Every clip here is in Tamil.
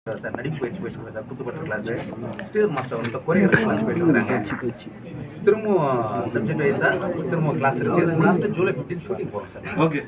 சார் நடிப்பு பயிற்சி போயிட்டு இருக்கேன் சார் குத்துப்பட்டு கிளாஸ் ஸ்டீர் மாஸ்டர் வந்து கொரியர் கிளாஸ் போயிட்டு இருக்கிறாங்க திரும்பவும் சப்ஜெக்ட் வைஸா திரும்ப கிளாஸ் இருக்கு அடுத்து ஜூலை ஃபிஃப்டீன் ஷூட்டிங் போகிறோம் சார் ஓகே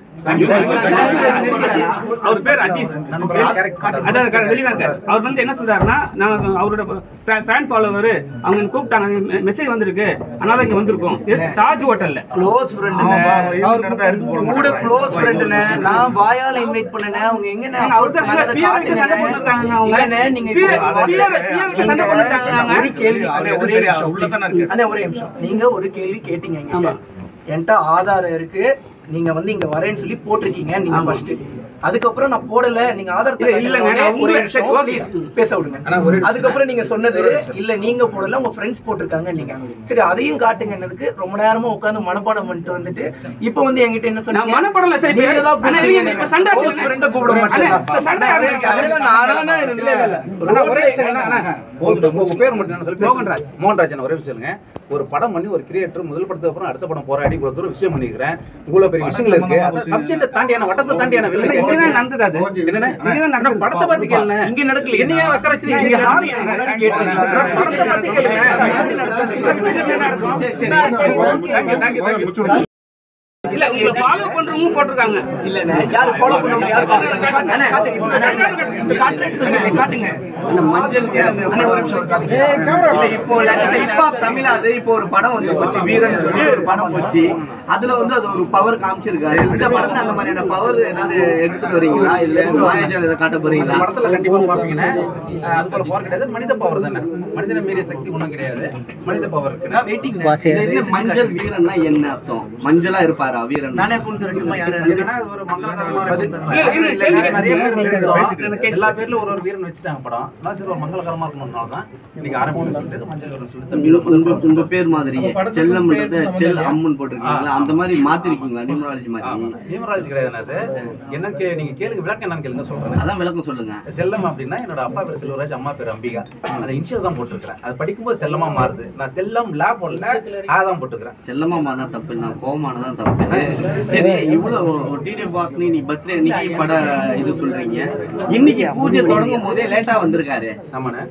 அவர் பேர் அஜீஸ் நண்பர்களா கேரக்டர் அதான் க- வெளியில இருக்காரு அவர் வந்து என்ன சொல்றாருன்னா நான் அவரோட ஃபேன் ஃபாலோவர் அவங்க என்னை கூப்பிட்டாங்க மெசேஜ் வந்திருக்கு அதனால இங்க வந்திருக்கோம் இது தாஜ் ஹோட்டல்ல க்ளோஸ் ஃப்ரெண்டுண்ணே அவர் நடந்தா எடுத்து போட கூட க்ளோஸ் ஃப்ரெண்டுண்ணே நான் வாயால இன்வைட் பண்ணனே அவங்க எங்கண்ணே ஏங்க, அவர் தான் நான் அதை பியர் வச்சு சண்டை காட்டுங்கண்ணே. போட்டுருக்காங்க அவங்க. இல்லண்ணே, நீங்க பியர் இப்போ- பியர் பியர் சண்டை போட்டுருக்காங்க அவங்க. ஒரு கேள்வி அவர் அண்ணே, எதுவும் ஒரே தெரியாது, நிமிஷம் உள்ளதானே please. இருக்கு. அண்ணே, ஒரே நிமிஷம் நீங்க ஒரு கேள்வி கேட்டீங்க என்கிட்ட. ஆமா. என்கிட்ட ஆதாரம் இருக்கு நீங்க வந்து இங்க வரேன்னு சொல்லி போட்டிருக்கீங்க நீங்க ஃபர்ஸ்ட் அதுக்கப்புறம் நான் போடல நீங்க ஆதாரத்தை இல்ல, இல்லைங்க, காட்டுன உடனே உங்க- ஒரே நிமிஷம் சரி, please, okay. பேச விடுங்க அண்ணா, ஒரே நிமிஷம். அதுக்கப்புறம் நீங்க சொன்னது இல்ல நீங்க போடல உங்க ஃப்ரெண்ட்ஸ் போட்டிருக்காங்க நீங்க சரி அதையும் காட்டுங்க என்னதுக்கு ரொம்ப நேரமா உட்கார்ந்து மனப்பாடம் பண்ணிட்டு வந்துட்டு இப்போ வந்து என்கிட்ட என்ன நான் சொன்னீங்க மனப்படல சார் இப்ப. நீங்க தான் அண்ணா, கூப்பிட்டீங்க. இப்ப சண்டை close ஆச்சுங்க. friend அ கூப்பிட அண்ணா, மாட்டீங்களா? சண்டை ஆச்சுங்க. அதெல்லாம் நானா தான் இருந்தேன். அண்ணா, ஒரே விஷயம் அண்ணா, அண்ணா, உங்க உங்க பேர் மட்டும் என்ன சொல்லி பேசுங்க. மோகன்ராஜ். மோகன்ராஜ் அண்ணா, ஒரே விஷயம் இல்லைங்க. ஒரு படம் பண்ணி ஒரு கிரியேட்டர் முதல் படத்துக்கு அப்புறம் அடுத்த படம் போராடி இவ்வளவு தூரம் விஷயம் பண்ணிக்கிறேன் இவ்வளவு பெரிய விஷயங்கள் இருக்கு அதான் சப்ஜெக்ட தாண்டியான வட்டத்தை தாண்டியான இல்ல, வெளில இங்கதான் நடந்தது அது. என்னண்ணே? இங்கதான் அண்ணா, நடந்தது. படத்தை பத்தி கேளுண்ணே. இங்க நடக்கலையே. என்னையா அக்கறை வச்சு இங்க நீங்க நடந்து என் முன்னாடி கேட்டீங்களா? படத்தை பத்தி கேளுங்க முன்னாடி நடந்தது. தேங்க்யூ தேங்க்யூ தேங்க்யூ இல்ல உங்களை ஃபாலோ பண்றவங்க போட்டிருக்காங்க இல்லண்ணே, யாரு follow பண்ணவங்க யாரு பாக்குறாங்க? காட்டுங்க, காட்டுங்க. காட்டுறேன்னு சொன்னீங்க, காட்டுங்க. மஞ்சள் அண்ணே, ஒரு நிமிஷம் காட்டுங்க. இல்ல, இப்போ ஹிப்ஹாப் தமிழ் அது இப்போ ஒரு படம் வந்து போச்சு வீரன் சொல்லி ஒரு படம் போச்சு அதுல வந்து அது ஒரு பவர் காமிச்சிருக்காரு இந்த படத்துல அந்த மாதிரியான பவர் ஏதாவது எடுத்துட்டு வரீங்களா இல்ல மாயாஜால் இதை காட்ட இந்த போறீங்களா படத்துல கண்டிப்பா பாப்பீங்கன்னா அஹ், அது போல பவர் கிடையாது மனித பவர் தானே மனிதனை மீறிய சக்தி ஒண்ணும் கிடையாது மனித பவர் இருக்கு நான் waiting ண்ணே. இந்த இது மஞ்சள் வீரன்னா என்ன அர்த்தம் மஞ்சளா இருப்பாரா வீரன் நானே கொண்டு வரட்டுமா யாரு யாரு? என்னன்னா, அது ஒரு மங்களகரமான பதில். இருக்கும். இல்ல, இல்ல, இல்ல, கேளுங்க. நிறைய பேர் எழுதிட்டோம். எனக்கு எல்லா பேர்ல ஒரு ஒரு வீரன் வச்சுட்டாங்க படம் நான் சரி ஒரு மங்களகரமா இருக்கணும்னால தான் இன்னைக்கு ஆரம்பிக்கணும்னு சொல்லிட்டு மஞ்சள் வீரன் சொல்லிட்டு தம்பி உங்க- உங்க உங்க பேர் மாதிரி செல்லம் செல் அம்மன் போட்டிருக்கீங்களா அந்த மாதிரி மாத்திருக்கீங்களா நியூமராலஜி மாதிரி நியூமராலஜி கிடையாது அது என்னன்னு நீங்க கேளுங்க விளக்கம் என்னன்னு கேளுங்க சொல்றேன் அதான் விளக்கம் சொல்லுங்க செல்லம் அப்படின்னா என்னோட அப்பா பேர் செல்வராஜ் அம்மா பேர் அம்பிகா அந்த இனிஷியல் தான் போட்டிருக்கிறேன் அது படிக்கும்போது செல்லமா மாறுது நான் செல்லம் லே போடல ஆ தான் போட்டுக்கிறேன் செல்லமா மாறினா தப்பு நான் கோமானதான் தப்பு சரி இவ்வளவு டிடி பாஸ்னி நீ பர்த்டே இன்னைக்கு பட இது சொல்றீங்க இன்னைக்கு பூஜை தொடங்கும் போதே லேட்டா வந்திருக்காரு ஆமாண்ணே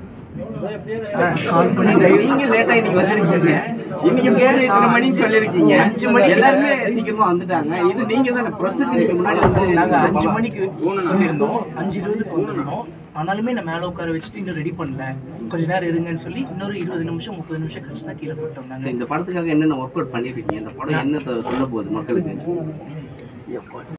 நீங்க லேட்டா இன்னைக்கு வந்திருக்கீங்க இன்னைக்கு பேரு இத்தனை மணிக்கு சொல்லிருக்கீங்க அஞ்சு மணி எல்லாருமே சீக்கிரமா வந்துட்டாங்க இது நீங்க தானே பிரசத்துக்கு முன்னாடி நாங்க வந்து அஞ்சு மணிக்கு சொல்லியிருந்தோம் அஞ்சு இருபதுக்கு வந்துருந்தோம் ஆனாலுமே நான் மேல உட்கார வச்சுட்டு இன்னும் ரெடி பண்ணல கொஞ்ச நேரம் இருங்கன்னு சொல்லி இன்னொரு இருபது நிமிஷம் முப்பது நிமிஷம் கழிச்சு தான் கீழே போட்டோம் நாங்க இந்த படத்துக்காக என்னென்ன ஒர்க் அவுட் பண்ணிருக்கீங்க இந்த படம் என்ன சொல்ல போகுது மக்களுக்கு